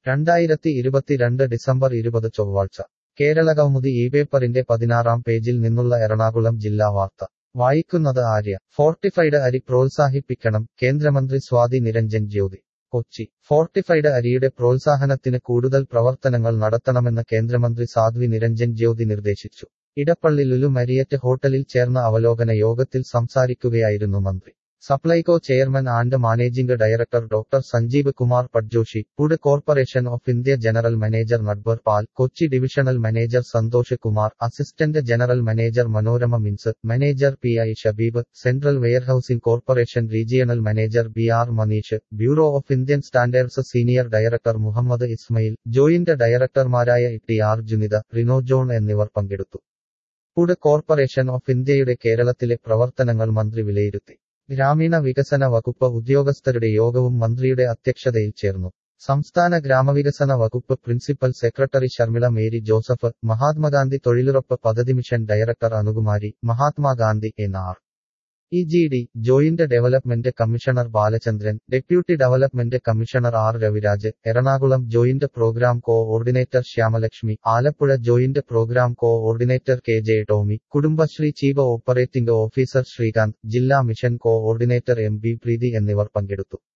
രണ്ടായിരത്തി ഇരുപത്തിരണ്ട് ഡിസംബർ ഇരുപത് ചൊവ്വാഴ്ച കേരള കൗമുദി ഈ പേപ്പറിന്റെ പതിനാറാം പേജിൽ നിന്നുള്ള എറണാകുളം ജില്ലാ വാർത്ത വായിക്കുന്നത് ആര്യ ഫോർട്ടിഫൈഡ് അരി പ്രോത്സാഹിപ്പിക്കണം കേന്ദ്രമന്ത്രി സ്വാതി നിരഞ്ജൻ ജ്യോതി കൊച്ചി ഫോർട്ടിഫൈഡ് അരിയുടെ പ്രോത്സാഹനത്തിന് കൂടുതൽ പ്രവർത്തനങ്ങൾ നടത്തണമെന്ന് കേന്ദ്രമന്ത്രി സാധ്വി നിരഞ്ജൻ ജ്യോതി നിർദ്ദേശിച്ചു ഇടപ്പള്ളി ലുലു മരിയറ്റ് ഹോട്ടലിൽ ചേർന്ന അവലോകന യോഗത്തിൽ സംസാരിക്കുകയായിരുന്നു മന്ത്രി Supplyco chairman and managing director doctor Sanjeev Kumar Patjoshi Food Corporation of India general manager Natbar Pal Kochi divisional manager Santosh Kumar assistant general manager Manorama മിൻസ് manager P I Shabeeb Central Warehousing Corporation regional manager B R Manish Bureau of Indian Standards senior director Muhammad Ismail joint ഡയറക്ടർമാരായ T R Junitha Rino John എന്നിവർ പങ്കെടുത്തു food Corporation of ഇന്ത്യയുടെ കേരളത്തിലെ പ്രവർത്തനങ്ങൾ മന്ത്രി വിലയിരുത്തി ഗ്രാമീണ വികസന വകുപ്പ് ഉദ്യോഗസ്ഥരുടെ യോഗവും മന്ത്രിയുടെ അധ്യക്ഷതയിൽ ചേർന്നു സംസ്ഥാന ഗ്രാമവികസന വകുപ്പ് principal secretary Sharmila Mary Joseph Mahatma Gandhi തൊഴിലുറപ്പ് പദ്ധതി mission director Anukumari Mahatma Gandhi N R E G D joint development commissioner Balachandran deputy development commissioner R Raviraj Ernakulam joint programme coordinator Shyamalakshmi Alappuzha joint programme coordinator K J Tommy Kudumbashree chief operating officer Srikanth ജില്ലാ mission coordinator M B Preethi എന്നിവർ പങ്കെടുത്തു